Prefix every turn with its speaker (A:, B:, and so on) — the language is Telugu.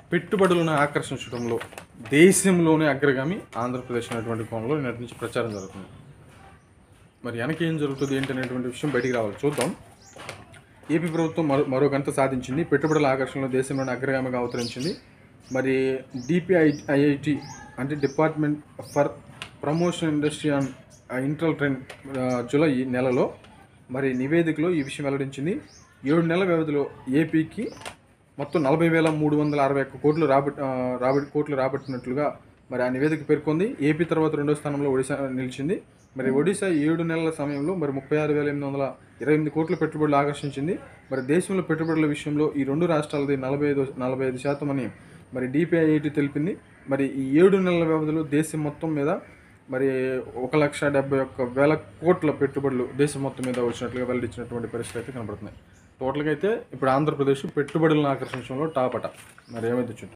A: పెట్టుబడులను ఆకర్షించడంలో దేశంలోనే అగ్రగామి ఆంధ్రప్రదేశ్ అనేటువంటి కోణంలో నిన్నటి నుంచి ప్రచారం జరుగుతుంది మరి వెనక ఏం జరుగుతుంది ఏంటి అనేటువంటి విషయం బయటికి రావాలి చూద్దాం ఏపీ ప్రభుత్వం మరో మరో గంట సాధించింది పెట్టుబడుల ఆకర్షణలో దేశంలోనే అగ్రగామిగా అవతరించింది మరి డిపిఐ ఐఐటి అంటే department for promotion industry and internal trend July నెలలో మరి నివేదికలో ఈ విషయం వెల్లడించింది ఏడు నెలల వ్యవధిలో ఏపీకి మొత్తం నలభై వేల మూడు వందల అరవై ఒక్క కోట్లు రాబట్ ఆ, రాబట్టి కోట్లు రాబట్టినట్లుగా మరి ఆ నివేదిక పేర్కొంది ఏపీ తర్వాత రెండో స్థానంలో ఒడిశా నిలిచింది మరి ఒడిశా ఏడు నెలల సమయంలో మరి ముప్పై ఆరు వేల ఎనిమిది వందల ఇరవై ఎనిమిది కోట్ల పెట్టుబడులు ఆకర్షించింది మరి దేశంలో పెట్టుబడుల విషయంలో ఈ రెండు రాష్ట్రాలది నలభై ఐదు నలభై ఐదు శాతం అని మరి డిపిఐఐటి తెలిపింది మరి ఈ ఏడు నెలల వ్యవధిలో దేశం మొత్తం మీద మరి ఒక లక్ష డెబ్బై ఒక్క వేల కోట్ల పెట్టుబడులు దేశం మొత్తం మీద వచ్చినట్లుగా వెల్లడించినటువంటి పరిస్థితి అయితే కనబడుతున్నాయి టోటల్గా అయితే ఇప్పుడు ఆంధ్రప్రదేశ్ పెట్టుబడులను ఆకర్షించడంలో టాప్ అట మరి ఏమైతే చూద్దాం